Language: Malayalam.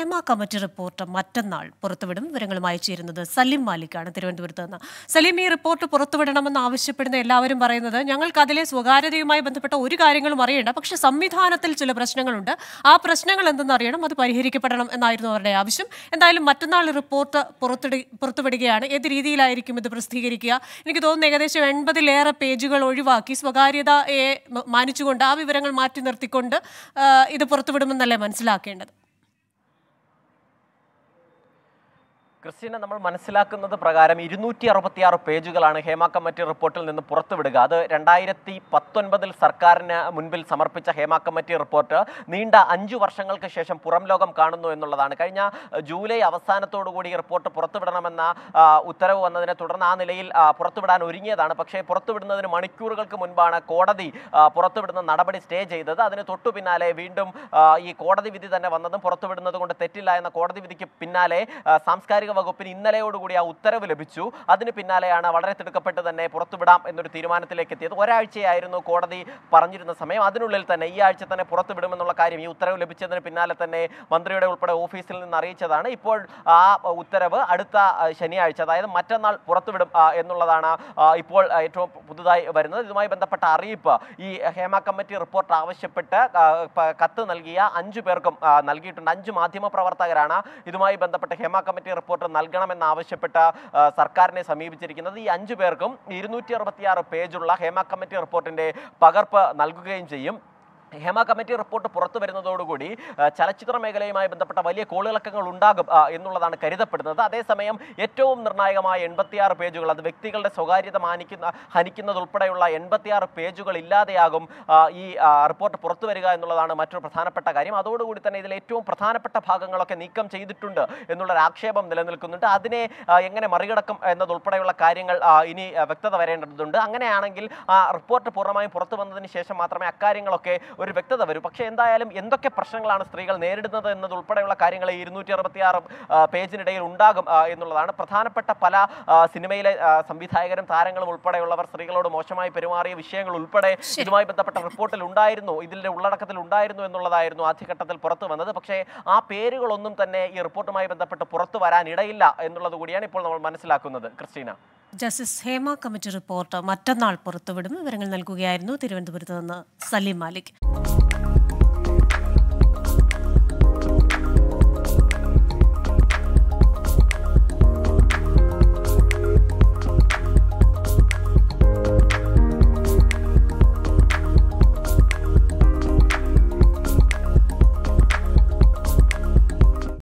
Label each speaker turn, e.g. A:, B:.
A: ഹേമ കമ്മിറ്റി റിപ്പോർട്ട് മറ്റന്നാൾ പുറത്തുവിടും വിവരങ്ങളുമായി ചേരുന്നത് സലിം മാലിക്കാണ് തിരുവനന്തപുരത്ത് നിന്ന് സലീം ഈ റിപ്പോർട്ട് പുറത്തുവിടണമെന്ന് ആവശ്യപ്പെടുന്ന എല്ലാവരും പറയുന്നത് ഞങ്ങൾക്ക് അതിലെ സ്വകാര്യതയുമായി ബന്ധപ്പെട്ട ഒരു കാര്യങ്ങളും അറിയണ്ട പക്ഷേ സംവിധാനത്തിൽ ചില പ്രശ്നങ്ങളുണ്ട് ആ പ്രശ്നങ്ങൾ എന്തെന്ന് അറിയണം അത് പരിഹരിക്കപ്പെടണം എന്നായിരുന്നു അവരുടെ ആവശ്യം എന്തായാലും മറ്റന്നാൾ റിപ്പോർട്ട് പുറത്തിട പുറത്തുവിടുകയാണ് ഏത് രീതിയിലായിരിക്കും ഇത് പ്രസിദ്ധീകരിക്കുക എനിക്ക് തോന്നുന്നു ഏകദേശം എൺപതിലേറെ പേജുകൾ ഒഴിവാക്കി സ്വകാര്യതയെ മ- മാനിച്ചുകൊണ്ട് ആ വിവരങ്ങൾ മാറ്റി നിർത്തിക്കൊണ്ട് ആ, ഇത് പുറത്തുവിടുമെന്നല്ലേ മനസ്സിലാക്കേണ്ടത്
B: ക്രിസ്റ്റീന നമ്മൾ മനസ്സിലാക്കുന്നത് പ്രകാരം ഇരുന്നൂറ്റി അറുപത്തിയാറ് പേജുകളാണ് ഹേമ കമ്മിറ്റി റിപ്പോർട്ടിൽ നിന്ന് പുറത്തുവിടുക അത് രണ്ടായിരത്തി പത്തൊൻപതിൽ സർക്കാരിന് മുൻപിൽ സമർപ്പിച്ച ഹേമ കമ്മിറ്റി റിപ്പോർട്ട് നീണ്ട അഞ്ചു വർഷങ്ങൾക്ക് ശേഷം പുറം ലോകം കാണുന്നു എന്നുള്ളതാണ് കഴിഞ്ഞ അഹ്, ജൂലൈ അവസാനത്തോടുകൂടി ഈ റിപ്പോർട്ട് പുറത്തുവിടണമെന്ന ആ, ഉത്തരവ് വന്നതിനെ തുടർന്ന് ആ നിലയിൽ ആ, പുറത്തുവിടാൻ ഒരുങ്ങിയതാണ് പക്ഷേ പുറത്തുവിടുന്നതിന് മണിക്കൂറുകൾക്ക് മുൻപാണ് കോടതി ആ, പുറത്തുവിടുന്ന നടപടി സ്റ്റേ ചെയ്തത് അതിന് തൊട്ടു പിന്നാലെ വീണ്ടും ആ, ഈ കോടതി വിധി തന്നെ വന്നതും പുറത്തുവിടുന്നത് കൊണ്ട് തെറ്റില്ല എന്ന കോടതി വിധിക്ക് പിന്നാലെ ആ, സാംസ്കാരിക വകുപ്പിന് ഇന്നലെയോടുകൂടി ആ ഉത്തരവ് ലഭിച്ചു അതിന് പിന്നാലെയാണ് വളരെ തിടുക്കപ്പെട്ട് തന്നെ പുറത്തുവിടാം എന്നൊരു തീരുമാനത്തിലേക്ക് എത്തിയത് ഒരാഴ്ചയായിരുന്നു കോടതി പറഞ്ഞിരുന്ന സമയം അതിനുള്ളിൽ തന്നെ ഈ ആഴ്ച തന്നെ പുറത്തുവിടുമെന്നുള്ള കാര്യം ഈ ഉത്തരവ് ലഭിച്ചതിന് പിന്നാലെ തന്നെ മന്ത്രിയുടെ ഉൾപ്പെടെ ഓഫീസിൽ നിന്ന് അറിയിച്ചതാണ് ഇപ്പോൾ ആ ഉത്തരവ് അടുത്ത ആ, ശനിയാഴ്ച അതായത് മറ്റന്നാൾ പുറത്തുവിടും ആ, എന്നുള്ളതാണ് ആ, ഇപ്പോൾ ആ, ഏറ്റവും പുതുതായി വരുന്നത് ഇതുമായി ബന്ധപ്പെട്ട അറിയിപ്പ് ഈ ഹേമ കമ്മിറ്റി റിപ്പോർട്ട് ആവശ്യപ്പെട്ട് ആ, പ- കത്ത് നൽകിയ അഞ്ചു പേർക്കും ആ, നൽകിയിട്ടുണ്ട് അഞ്ച് മാധ്യമ പ്രവർത്തകരാണ് ഇതുമായി ബന്ധപ്പെട്ട് ഹേമ കമ്മിറ്റി റിപ്പോർട്ട് നൽകണമെന്ന് ആവശ്യപ്പെട്ട ആ, സർക്കാരിനെ സമീപിച്ചിരിക്കുന്നത് ഈ അഞ്ചു പേർക്കും ഇരുന്നൂറ്റി അറുപത്തിയാറ് പേജുള്ള ഹേമ കമ്മിറ്റി റിപ്പോർട്ടിന്റെ പകർപ്പ് നൽകുകയും ചെയ്യും ഹേമ കമ്മിറ്റി റിപ്പോർട്ട് പുറത്തു വരുന്നതോടുകൂടി ആ, ചലച്ചിത്ര മേഖലയുമായി ബന്ധപ്പെട്ട വലിയ കോളിളക്കങ്ങൾ ഉണ്ടാകും ആ, എന്നുള്ളതാണ് കരുതപ്പെടുന്നത് അതേസമയം ഏറ്റവും നിർണായകമായ എൺപത്തിയാറ് പേജുകൾ അത് വ്യക്തികളുടെ സ്വകാര്യത മാനിക്കുന്ന ഹനിക്കുന്നതുൾപ്പെടെയുള്ള എൺപത്തിയാറ് പേജുകൾ ഇല്ലാതെയാകും ആ, ഈ ആ, റിപ്പോർട്ട് പുറത്തു വരിക എന്നുള്ളതാണ് മറ്റൊരു പ്രധാനപ്പെട്ട കാര്യം അതോടുകൂടി തന്നെ ഇതിൽ ഏറ്റവും പ്രധാനപ്പെട്ട ഭാഗങ്ങളൊക്കെ നീക്കം ചെയ്തിട്ടുണ്ട് എന്നുള്ളൊരു ആക്ഷേപം നിലനിൽക്കുന്നുണ്ട് അതിനെ ആ, എങ്ങനെ മറികടക്കും എന്നതുൾപ്പെടെയുള്ള കാര്യങ്ങൾ ആ, ഇനി ആ, വ്യക്തത വരേണ്ടതുണ്ട് അങ്ങനെയാണെങ്കിൽ ആ റിപ്പോർട്ട് പൂർണ്ണമായും പുറത്തു വന്നതിന് ശേഷം മാത്രമേ അക്കാര്യങ്ങളൊക്കെ ഒരു വ്യക്തത വരൂ പക്ഷേ എന്തായാലും എന്തൊക്കെ പ്രശ്നങ്ങളാണ് സ്ത്രീകൾ നേരിടുന്നത് എന്നതുൾപ്പെടെയുള്ള കാര്യങ്ങൾ ഈ ഇരുന്നൂറ്റി അറുപത്തിയാറ് പേജിനിടയിൽ ഉണ്ടാകും ആ, എന്നുള്ളതാണ് പ്രധാനപ്പെട്ട പല ആ, സിനിമയിലെ ആ, സംവിധായകരും താരങ്ങളും ഉൾപ്പെടെയുള്ളവർ സ്ത്രീകളോട് മോശമായി പെരുമാറിയ വിഷയങ്ങൾ ഉൾപ്പെടെ ഇതുമായി ബന്ധപ്പെട്ട റിപ്പോർട്ടിൽ ഉണ്ടായിരുന്നു ഇതിന്റെ ഉള്ളടക്കത്തിൽ ഉണ്ടായിരുന്നു എന്നുള്ളതായിരുന്നു ആദ്യഘട്ടത്തിൽ പുറത്തു വന്നത് പക്ഷേ ആ പേരുകളൊന്നും തന്നെ ഈ റിപ്പോർട്ടുമായി ബന്ധപ്പെട്ട് പുറത്തു വരാൻ ഇടയില്ല എന്നുള്ളത് കൂടിയാണ് ഇപ്പോൾ നമ്മൾ മനസ്സിലാക്കുന്നത് Christina
A: justice Hema committee report മറ്റന്നാൾ പുറത്തുവിടും വിവരങ്ങൾ നൽകുകയായിരുന്നു തിരുവനന്തപുരത്ത് നിന്ന് സലീം മാലിക്